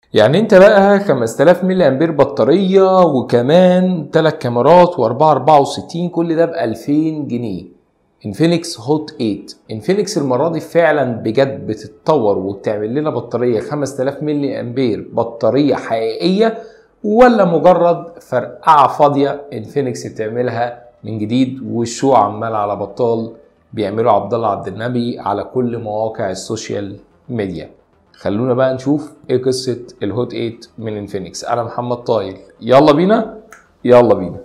يعني انت بقى 5000 ملي امبير بطاريه وكمان 3 كاميرات و4 64 كل ده ب 2000 جنيه انفينكس هوت 8 انفينكس المره دي فعلا بجد بتتطور وبتعمل لنا بطاريه 5000 ملي امبير بطاريه حقيقيه ولا مجرد فرقعه فاضيه انفينكس بتعملها من جديد والشو عمال على بطال بيعمله عبد الله عبد النبي على كل مواقع السوشيال ميديا خلونا بقى نشوف ايه قصه الهوت 8 من انفينكس انا محمد طايل يلا بينا يلا بينا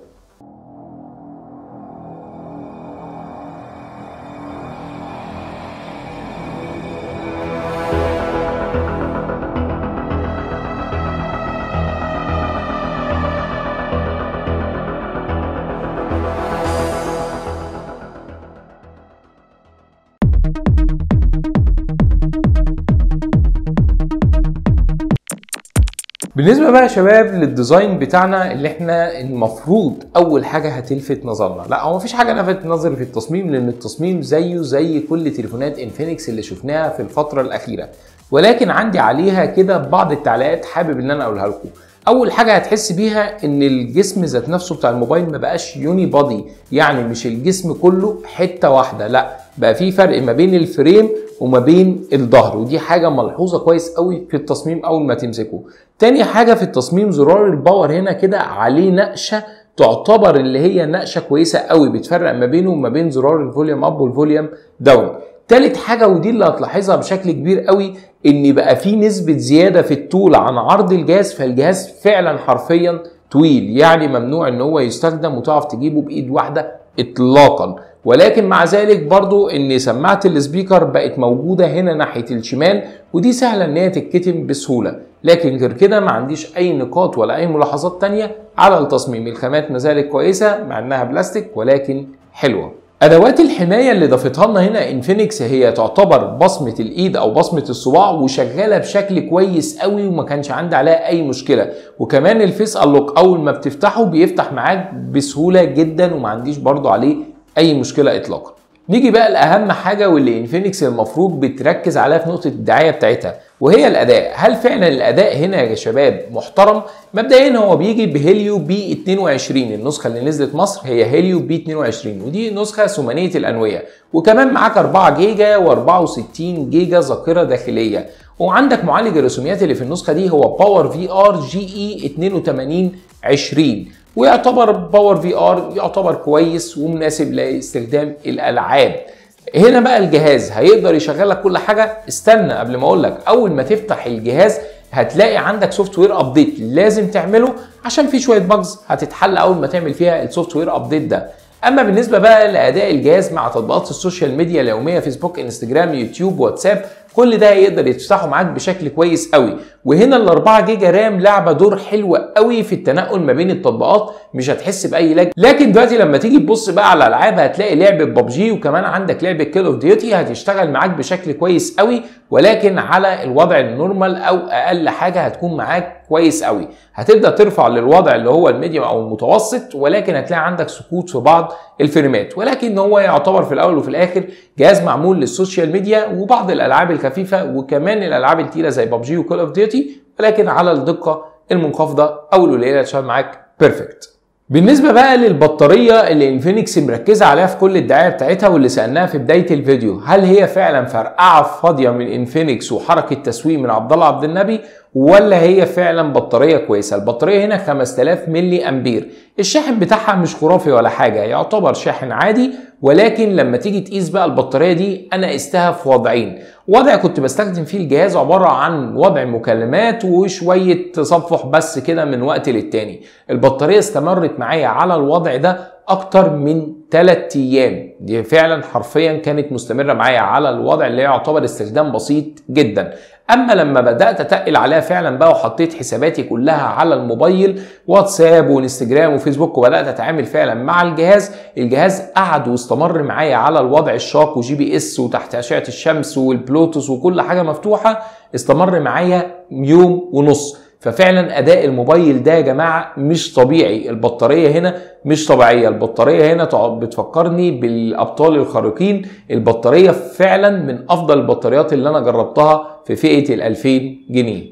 بالنسبه بقى يا شباب للديزاين بتاعنا اللي احنا المفروض اول حاجه هتلفت نظرنا لا هو مفيش حاجه لفتت نظري في التصميم لان التصميم زيه زي كل تليفونات انفينكس اللي شفناها في الفتره الاخيره ولكن عندي عليها كده بعض التعليقات حابب ان انا اقولها لكم اول حاجه هتحس بيها ان الجسم ذات نفسه بتاع الموبايل ما بقاش يوني بادي يعني مش الجسم كله حته واحده لا بقى في فرق ما بين الفريم وما بين الظهر ودي حاجه ملحوظه كويس قوي في التصميم اول ما تمسكه تاني حاجه في التصميم زرار الباور هنا كده عليه نقشه تعتبر اللي هي نقشه كويسه قوي بتفرق ما بينه وما بين زرار الفوليوم اب والفوليوم داون تالت حاجه ودي اللي هتلاحظها بشكل كبير قوي ان بقى في نسبه زياده في الطول عن عرض الجهاز فالجهاز فعلا حرفيا طويل يعني ممنوع ان هو يستخدم وتعرف تجيبه بايد واحده اطلاقا ولكن مع ذلك برضو ان سماعه السبيكر بقت موجوده هنا ناحيه الشمال ودي سهله ان هي تتكتم بسهوله لكن غير كده ما عنديش اي نقاط ولا اي ملاحظات تانية على التصميم الخامات ما زالت كويسه مع انها بلاستيك ولكن حلوه ادوات الحمايه اللي ضافتها لنا هنا انفينكس هي تعتبر بصمه الايد او بصمه الصباع وشغاله بشكل كويس قوي وما كانش عندي عليها اي مشكله وكمان الفيس انلوك اول ما بتفتحه بيفتح معاك بسهوله جدا وما عنديش برضو عليه اي مشكله اطلاقا نيجي بقى لاهم حاجه واللي انفينكس المفروض بتركز عليها في نقطه الدعايه بتاعتها وهي الاداء هل فعلا الاداء هنا يا شباب محترم مبدئيا هو بيجي بهيليو بي 22 النسخه اللي نزلت مصر هي هيليو بي 22 ودي نسخه ثمانيه الانويه وكمان معاك 4 جيجا و64 جيجا ذاكره داخليه وعندك معالج الرسوميات اللي في النسخه دي هو باور في ار جي اي 82 20 ويعتبر باور في ار يعتبر كويس ومناسب لاستخدام الالعاب هنا بقى الجهاز هيقدر يشغل لك كل حاجه استنى قبل ما اقول لك اول ما تفتح الجهاز هتلاقي عندك سوفت وير ابديت لازم تعمله عشان في شويه باجز هتتحل اول ما تعمل فيها السوفت وير ابديت ده اما بالنسبه بقى لاداء الجهاز مع تطبيقات السوشيال ميديا اليوميه فيسبوك انستجرام يوتيوب واتساب كل ده هيقدر يفتحه معاك بشكل كويس قوي وهنا ال 4 جيجا رام لعبه دور حلو قوي في التنقل ما بين التطبيقات مش هتحس باي لاج لكن دلوقتي لما تيجي تبص بقى على الالعاب هتلاقي لعبه ببجي وكمان عندك لعبه كيل اوف ديوتي هتشتغل معاك بشكل كويس قوي ولكن على الوضع النورمال او اقل حاجه هتكون معاك كويس قوي هتبدا ترفع للوضع اللي هو الميديوم او المتوسط ولكن هتلاقي عندك سقوط في بعض الفريمات ولكن هو يعتبر في الاول وفي الاخر جهاز معمول للسوشيال ميديا وبعض الالعاب الخفيفه وكمان الالعاب التقيله زي ببجي وكول اوف ديوتي ولكن على الدقه المنخفضه او القليله عشان معاك بيرفكت بالنسبه بقى للبطاريه اللي انفينكس مركزه عليها في كل الدعايه بتاعتها واللي سالناها في بدايه الفيديو هل هي فعلا فرقعه فاضيه من انفينكس وحركه تسويق من عبد الله عبد النبي ولا هي فعلا بطاريه كويسه البطاريه هنا 5000 ملي امبير الشاحن بتاعها مش خرافي ولا حاجه يعتبر شاحن عادي ولكن لما تيجي تقيس بقى البطاريه دي انا قستها في وضعين وضع كنت بستخدم فيه الجهاز عباره عن وضع مكالمات وشويه تصفح بس كده من وقت للتاني البطاريه استمرت معايا على الوضع ده اكتر من 3 ايام دي فعلا حرفيا كانت مستمره معايا على الوضع اللي يعتبر استخدام بسيط جدا اما لما بدات اتقل عليها فعلا بقى وحطيت حساباتي كلها على الموبايل واتساب وانستجرام وفيسبوك وبدات اتعامل فعلا مع الجهاز الجهاز قعد واستمر معايا على الوضع الشاق وجي بي اس وتحت اشعه الشمس والبلوتوث وكل حاجه مفتوحه استمر معايا يوم ونص ففعلا اداء الموبايل ده يا جماعه مش طبيعي البطاريه هنا مش طبيعيه البطاريه هنا بتفكرني بالابطال الخارقين البطاريه فعلا من افضل البطاريات اللي انا جربتها في فئه ال 2000 جنيه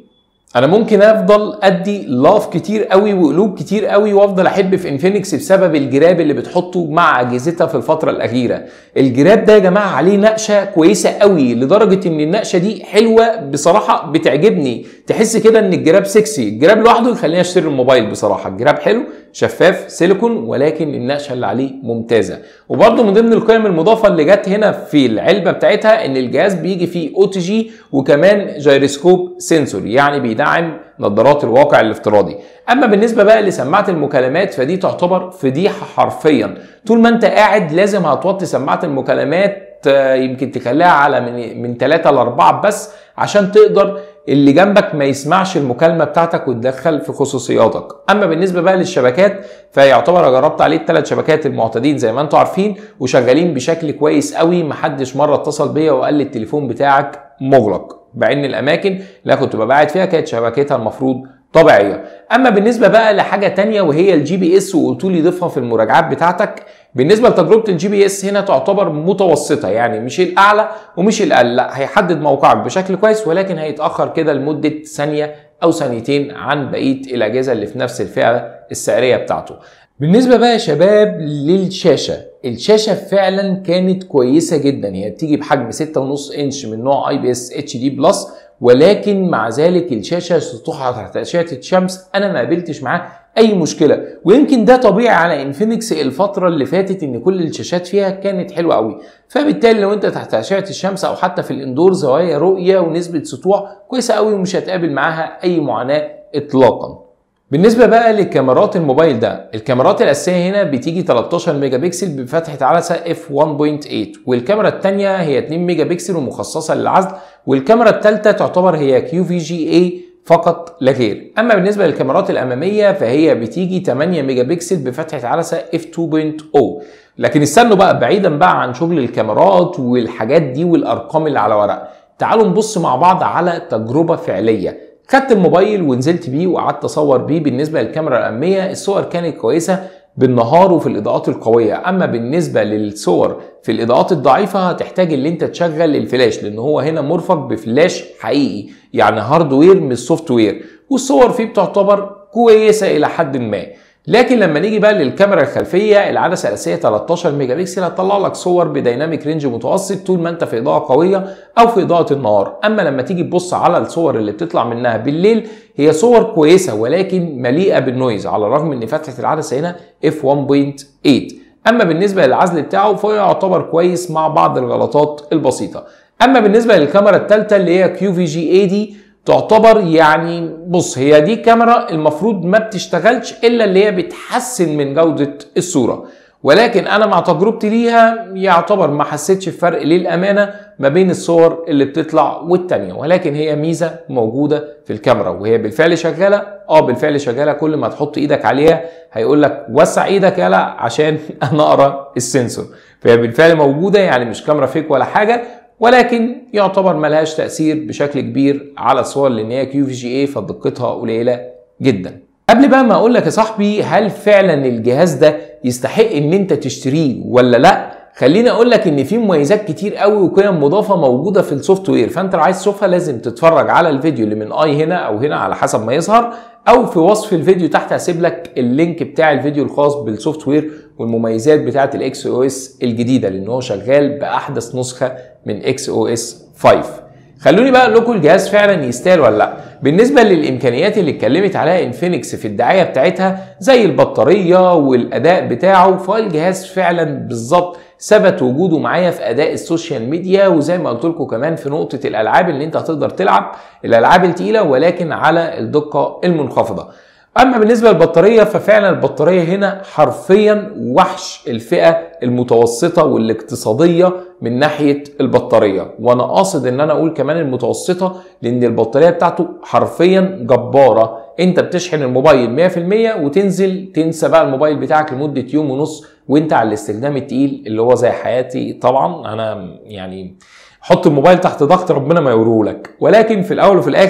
انا ممكن افضل ادي لاف كتير قوي وقلوب كتير قوي وافضل احب في انفينكس بسبب الجراب اللي بتحطه مع اجهزتها في الفتره الاخيره الجراب ده يا جماعه عليه نقشه كويسه قوي لدرجه ان النقشه دي حلوه بصراحه بتعجبني تحس كده ان الجراب سكسي الجراب لوحده يخليني اشتري الموبايل بصراحه الجراب حلو شفاف سيليكون ولكن النقشه اللي عليه ممتازه وبرده من ضمن القيم المضافه اللي جت هنا في العلبه بتاعتها ان الجهاز بيجي فيه او تي جي وكمان جيروسكوب سنسور يعني بيدعم نظارات الواقع الافتراضي اما بالنسبه بقى لسماعه المكالمات فدي تعتبر فضيحه حرفيا طول ما انت قاعد لازم هتوطي سماعه المكالمات يمكن تخليها على من من 3 ل 4 بس عشان تقدر اللي جنبك ما يسمعش المكالمه بتاعتك وتدخل في خصوصياتك اما بالنسبه بقى للشبكات فيعتبر جربت عليه الثلاث شبكات المعتادين زي ما انتم عارفين وشغالين بشكل كويس قوي محدش مره اتصل بيا وقال لي التليفون بتاعك مغلق بعين الاماكن اللي كنت ببعت فيها كانت شبكتها المفروض طبيعيه اما بالنسبه بقى لحاجه تانية وهي الجي بي اس وقلت لي ضيفها في المراجعات بتاعتك بالنسبه لتجربه الجي بي اس هنا تعتبر متوسطه يعني مش الاعلى ومش الاقل لا هيحدد موقعك بشكل كويس ولكن هيتاخر كده لمده ثانيه او ثانيتين عن بقيه الاجهزه اللي في نفس الفئه السعريه بتاعته بالنسبه بقى يا شباب للشاشه الشاشه فعلا كانت كويسه جدا هي بتيجي بحجم 6.5 انش من نوع اي بي اس اتش دي بلس ولكن مع ذلك الشاشه سطوحها تحت اشعه الشمس انا ما قابلتش معاه اي مشكله ويمكن ده طبيعي على انفينكس الفتره اللي فاتت ان كل الشاشات فيها كانت حلوه قوي فبالتالي لو انت تحت اشعه الشمس او حتى في الاندور زوايا رؤيه ونسبه سطوع كويسه قوي ومش هتقابل معاها اي معاناه اطلاقا بالنسبه بقى لكاميرات الموبايل ده الكاميرات الاساسيه هنا بتيجي 13 ميجا بكسل بفتحه عدسه اف 1.8 والكاميرا الثانيه هي 2 ميجا بكسل ومخصصه للعزل والكاميرا الثالثه تعتبر هي كيو في جي اي فقط لا غير اما بالنسبه للكاميرات الاماميه فهي بتيجي 8 ميجا بكسل بفتحه عدسه اف 2.0 لكن استنوا بقى بعيدا بقى عن شغل الكاميرات والحاجات دي والارقام اللي على ورق تعالوا نبص مع بعض على تجربه فعليه خدت الموبايل ونزلت بيه وقعدت اصور بيه بالنسبه للكاميرا الاماميه الصور كانت كويسه بالنهار وفي الاضاءات القويه اما بالنسبه للصور في الاضاءات الضعيفه هتحتاج ان انت تشغل الفلاش لان هو هنا مرفق بفلاش حقيقي يعني هاردوير مش سوفت وير والصور فيه بتعتبر كويسه الى حد ما لكن لما نيجي بقى للكاميرا الخلفيه العدسه الاساسيه 13 ميجا بكسل هتطلع لك صور بديناميك رينج متوسط طول ما انت في اضاءه قويه او في اضاءه النهار اما لما تيجي تبص على الصور اللي بتطلع منها بالليل هي صور كويسه ولكن مليئه بالنويز على الرغم ان فتحه العدسه هنا اف 1.8 اما بالنسبه للعزل بتاعه فهو يعتبر كويس مع بعض الغلطات البسيطه اما بالنسبه للكاميرا الثالثه اللي هي كيو في جي اي دي تعتبر يعني بص هي دي كاميرا المفروض ما بتشتغلش الا اللي هي بتحسن من جوده الصوره ولكن انا مع تجربتي ليها يعتبر ما حسيتش بفرق للامانه ما بين الصور اللي بتطلع والتانية ولكن هي ميزه موجوده في الكاميرا وهي بالفعل شغاله اه بالفعل شغاله كل ما تحط ايدك عليها هيقول لك وسع ايدك يلا عشان انا اقرا السنسور فهي بالفعل موجوده يعني مش كاميرا فيك ولا حاجه ولكن يعتبر ملهاش تأثير بشكل كبير على الصور لأن هي كيو في جي اي فدقتها قليلة جدا. قبل بقى ما أقول لك يا صاحبي هل فعلا الجهاز ده يستحق إن أنت تشتريه ولا لأ؟ خليني اقول لك ان في مميزات كتير قوي وقيم مضافه موجوده في السوفت وير فانت لو عايز تشوفها لازم تتفرج على الفيديو اللي من اي هنا او هنا على حسب ما يظهر او في وصف الفيديو تحت هسيب لك اللينك بتاع الفيديو الخاص بالسوفت وير والمميزات بتاعه الاكس او اس الجديده لان هو شغال باحدث نسخه من اكس او اس 5 خلوني بقى اقول لكم الجهاز فعلا يستاهل ولا لا بالنسبه للامكانيات اللي اتكلمت عليها انفينكس في الدعايه بتاعتها زي البطاريه والاداء بتاعه فالجهاز فعلا بالظبط ثبت وجوده معايا في اداء السوشيال ميديا وزي ما قلت لكم كمان في نقطه الالعاب اللي انت هتقدر تلعب الالعاب التقيله ولكن على الدقه المنخفضه اما بالنسبه للبطاريه ففعلا البطاريه هنا حرفيا وحش الفئه المتوسطه والاقتصاديه من ناحيه البطاريه وانا قاصد ان انا اقول كمان المتوسطه لان البطاريه بتاعته حرفيا جباره انت بتشحن الموبايل 100% وتنزل تنسى بقى الموبايل بتاعك لمده يوم ونص وانت على الاستخدام التقيل اللي هو زي حياتي طبعا انا يعني حط الموبايل تحت ضغط ربنا ما يوريه لك ولكن في الاول وفي الاخر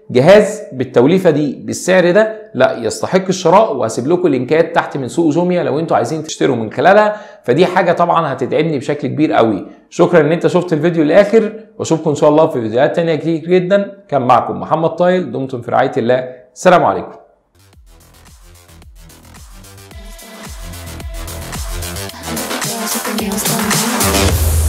جهاز بالتوليفه دي بالسعر ده لا يستحق الشراء وهسيب لكم لينكات تحت من سوق جوميا لو انتوا عايزين تشتروا من خلالها فدي حاجه طبعا هتدعمني بشكل كبير قوي شكرا ان انت شفت الفيديو للاخر واشوفكم ان شاء الله في فيديوهات تانية كتير جدا كان معكم محمد طايل دمتم في رعايه الله السلام عليكم Girls with their nails done.